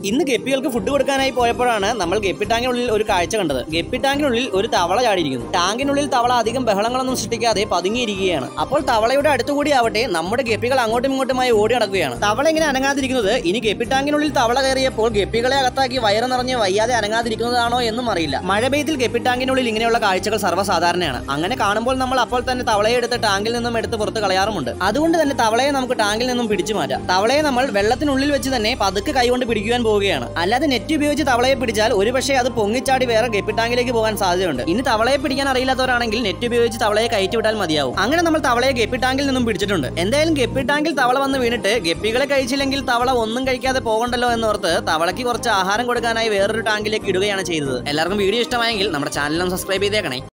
ഇന്ന് ഗപ്പികൾക്ക് ഫുഡ് കൊടുക്കാനായി പോയപ്പോഴാണ് നമ്മൾ ഗപ്പി ടാങ്കിനുള്ളിൽ ഒരു കാഴ്ച കണ്ടത് ഗപ്പി ടാങ്കിനുള്ളിൽ ഒരു തവള ചാടിയിരിക്കുന്നു ടാങ്കിനുള്ളിൽ തവള അധികം ബഹളങ്ങളൊന്നും സൃഷ്ടിക്കാതെ പതുങ്ങിയിരിക്കുകയാണ് അപ്പോൾ തവളയുടെ അടുത്തുകൂടി ആവട്ടെ നമ്മുടെ ഗപ്പികൾ അങ്ങോട്ടും ഇങ്ങോട്ടുമായി ഓടി നടക്കുകയാണ് തവള ഇങ്ങനെ അനങ്ങാതിരിക്കുന്നത് ഇനി ഗപ്പി ടാങ്കിനുള്ളിൽ തവള കയറിയപ്പോൾ ഗപ്പികളെ അകത്താക്കി വയറ് നിറഞ്ഞ് വയ്യാതെ അനങ്ങാതിരിക്കുന്നതാണോ എന്നും അറിയില്ല മഴ പെയ്ത്തിൽ ഗപ്പി ടാങ്കിനുള്ളിൽ ഇങ്ങനെയുള്ള കാഴ്ചകൾ സർവ്വസാധാരണയാണ് അങ്ങനെ കാണുമ്പോൾ നമ്മൾ അപ്പോൾ തന്നെ തവളയെ എടുത്ത് ടാങ്കിൽ നിന്നും എടുത്ത് പുറത്ത് കളയാറുമുണ്ട് അതുകൊണ്ട് തന്നെ തവളയെ നമുക്ക് ടാങ്കിൽ നിന്നും പിടിച്ചു മാറ്റാം തവളയെ നമ്മൾ വെള്ളത്തിനുള്ളിൽ വെച്ച് തന്നെ പതുക്കെ കൈകൊണ്ട് പിടിക്കുവാൻ പോവുകയാണ് അല്ലാതെ നെറ്റ് ഉപയോഗിച്ച് തവളയെ പിടിച്ചാൽ ഒരുപക്ഷെ അത് പൊങ്ങിച്ചാടി വേറെ ഗപ്പി ടാങ്കിലേക്ക് പോകാൻ സാധ്യതയുണ്ട് ഇനി തവളയെ പിടിക്കാൻ അറിയില്ലാത്തവരാണെങ്കിൽ നെറ്റ് ഉപയോഗിച്ച് തവളയെ കയറ്റി വിട്ടാൽ മതിയാവും അങ്ങനെ നമ്മൾ തവളയെ ഗപ്പി ടാങ്കിൽ നിന്നും പിടിച്ചിട്ടുണ്ട് എന്തായാലും ഗപ്പി ടാങ്കിൽ തവള വന്ന് വീണിട്ട് ഗപ്പികളെ കഴിച്ചില്ലെങ്കിൽ തവള ഒന്നും കഴിക്കാതെ പോകണ്ടല്ലോ എന്നോർത്ത് തവളയ്ക്ക് കുറച്ച് ആഹാരം കൊടുക്കാനായി വേറൊരു ടാങ്കിലേക്ക് ഇടുകയാണ് ചെയ്തത് എല്ലാവർക്കും വീഡിയോ ഇഷ്ടമായെങ്കിൽ നമ്മുടെ ചാനലും സബ്സ്ക്രൈബ് ചെയ്തേക്കണേ